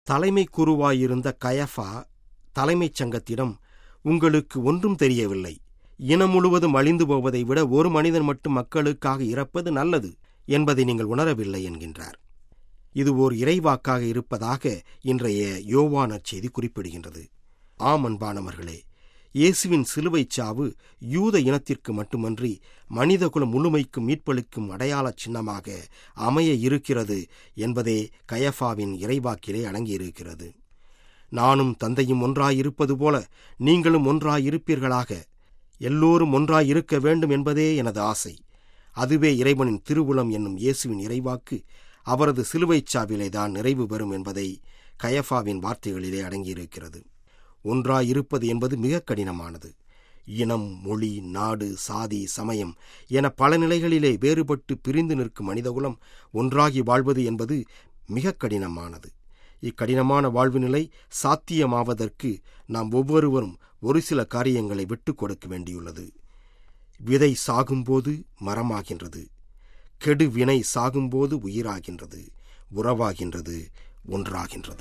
தலைமை குருவாயிருந்த கயஃபா தலைமைச் சங்கத்திடம் உங்களுக்கு ஒன்றும் தெரியவில்லை இனம் முழுவதும் அழிந்து போவதை விட ஒரு மனிதன் மட்டும் மக்களுக்காக இறப்பது நல்லது என்பதை நீங்கள் உணரவில்லை என்கின்றார் இது ஓர் இறைவாக்காக இருப்பதாக இன்றைய யோவானர் செய்தி குறிப்பிடுகின்றது ஆம் அன்பானவர்களே இயேசுவின் சிலுவைச் சாவு யூத இனத்திற்கு மட்டுமன்றி மனிதகுலம் முழுமைக்கும் மீட்பளிக்கும் அடையாளச் சின்னமாக அமைய இருக்கிறது என்பதே கயஃபாவின் இறைவாக்கிலே அடங்கியிருக்கிறது நானும் தந்தையும் ஒன்றாயிருப்பது போல நீங்களும் ஒன்றாயிருப்பீர்களாக எல்லோரும் ஒன்றாயிருக்க வேண்டும் என்பதே எனது ஆசை அதுவே இறைவனின் திருவுளம் என்னும் இயேசுவின் இறைவாக்கு அவரது சிலுவைச் சாவிலே தான் நிறைவு பெறும் என்பதை கயஃபாவின் வார்த்தைகளிலே அடங்கியிருக்கிறது ஒன்றாயிருப்பது என்பது மிக கடினமானது இனம் மொழி நாடு சாதி சமயம் என பல நிலைகளிலே வேறுபட்டு பிரிந்து நிற்கும் மனிதகுலம் ஒன்றாகி வாழ்வது என்பது மிக கடினமானது இக்கடினமான வாழ்வு நிலை சாத்தியமாவதற்கு நாம் ஒவ்வொருவரும் ஒரு சில காரியங்களை விட்டுக் கொடுக்க வேண்டியுள்ளது விதை சாகும்போது மரமாகின்றது கெடு வினை சாகும்போது உயிராகின்றது உறவாகின்றது ஒன்றாகின்றது